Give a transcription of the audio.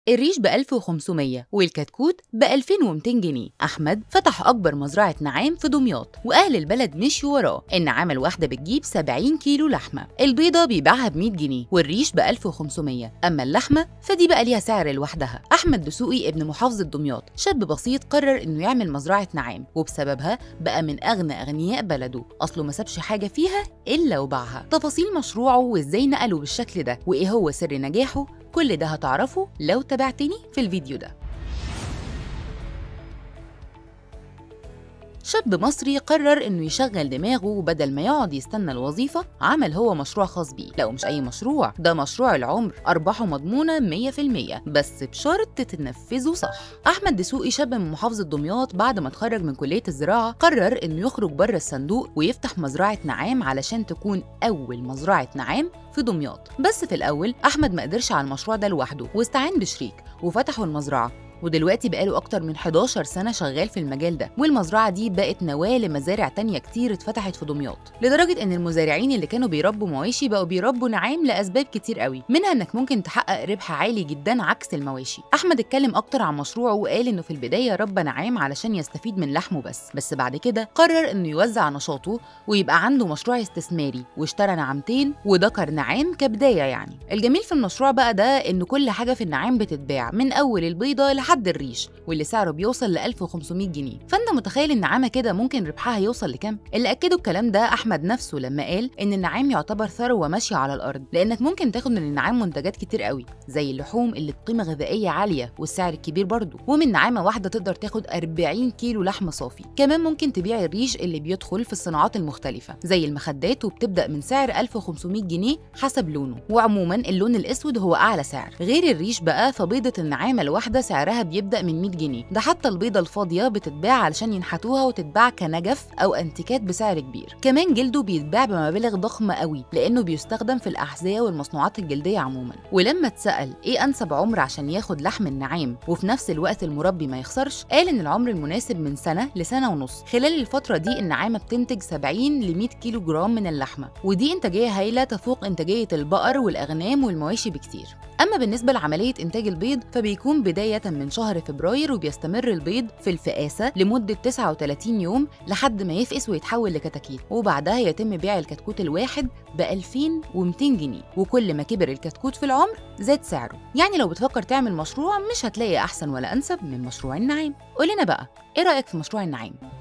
الريش ب 1500 والكتكوت ب 2200 جنيه أحمد فتح أكبر مزرعة نعام في دمياط وأهل البلد مشوا وراه النعامة الواحدة بتجيب 70 كيلو لحمة البيضة بيبيعها ب 100 جنيه والريش ب 1500 أما اللحمة فدي بقى ليها سعر لوحدها أحمد دسوقي ابن محافظة دمياط شاب بسيط قرر إنه يعمل مزرعة نعام وبسببها بقى من أغنى أغنياء بلده أصله ما سابش حاجة فيها إلا وباعها تفاصيل مشروعه وإزاي نقله بالشكل ده وإيه هو سر نجاحه كل ده هتعرفه لو تابعتني في الفيديو ده شاب مصري قرر انه يشغل دماغه وبدل ما يقعد يستنى الوظيفه عمل هو مشروع خاص بيه لا ومش اي مشروع ده مشروع العمر ارباحه مضمونه 100% بس بشرط تتنفذه صح احمد دسوقي شاب من محافظه دمياط بعد ما اتخرج من كليه الزراعه قرر انه يخرج بره الصندوق ويفتح مزرعه نعام علشان تكون اول مزرعه نعام في دمياط بس في الاول احمد ما قدرش على المشروع ده لوحده واستعان بشريك وفتحوا المزرعه ودلوقتي بقاله أكتر من 11 سنة شغال في المجال ده والمزرعة دي بقت نواة لمزارع تانية كتير اتفتحت في دمياط لدرجة إن المزارعين اللي كانوا بيربوا مواشي بقوا بيربوا نعام لأسباب كتير قوي منها إنك ممكن تحقق ربح عالي جدا عكس المواشي أحمد اتكلم أكتر عن مشروعه وقال إنه في البداية ربى نعام علشان يستفيد من لحمه بس بس بعد كده قرر إنه يوزع نشاطه ويبقى عنده مشروع استثماري واشترى نعامتين وذكر نعام كبداية يعني الجميل في المشروع بقى ده إن كل حاجة في النعام بتتباع من أول البيضة لحد الريش واللي سعره بيوصل ل 1500 جنيه فانت متخيل النعامه كده ممكن ربحها يوصل لكام اللي اكدوا الكلام ده احمد نفسه لما قال ان النعام يعتبر ثروه ماشيه على الارض لانك ممكن تاخد من النعام منتجات كتير قوي زي اللحوم اللي بقيمه غذائيه عاليه والسعر الكبير برضه ومن نعامه واحده تقدر تاخد 40 كيلو لحمه صافي كمان ممكن تبيع الريش اللي بيدخل في الصناعات المختلفه زي المخدات وبتبدا من سعر 1500 جنيه حسب لونه وعموما اللون الاسود هو اعلى سعر غير الريش بقى فبيضه النعامه الواحده سعرها بيبدا من 100 جنيه ده حتى البيضه الفاضيه بتتباع علشان ينحتوها وتتباع كنجف او انتيكات بسعر كبير كمان جلده بيتباع بمبالغ ضخمه قوي لانه بيستخدم في الاحذيه والمصنوعات الجلديه عموما ولما اتسال ايه انسب عمر عشان ياخد لحم النعام وفي نفس الوقت المربي ما يخسرش قال ان العمر المناسب من سنه لسنه ونص خلال الفتره دي النعامه بتنتج 70 ل 100 كيلو جرام من اللحمه ودي انتاجيه هايله تفوق انتاجيه البقر والاغنام والمواشي بكتير اما بالنسبه لعمليه انتاج البيض فبيكون بدايه من شهر فبراير وبيستمر البيض في الفئاسه لمده 39 يوم لحد ما يفقس ويتحول لكتاكيت وبعدها يتم بيع الكتكوت الواحد ب 2200 جنيه وكل ما كبر الكتكوت في العمر زاد سعره يعني لو بتفكر تعمل مشروع مش هتلاقي احسن ولا انسب من مشروع النعام قول لنا بقى ايه رايك في مشروع النعام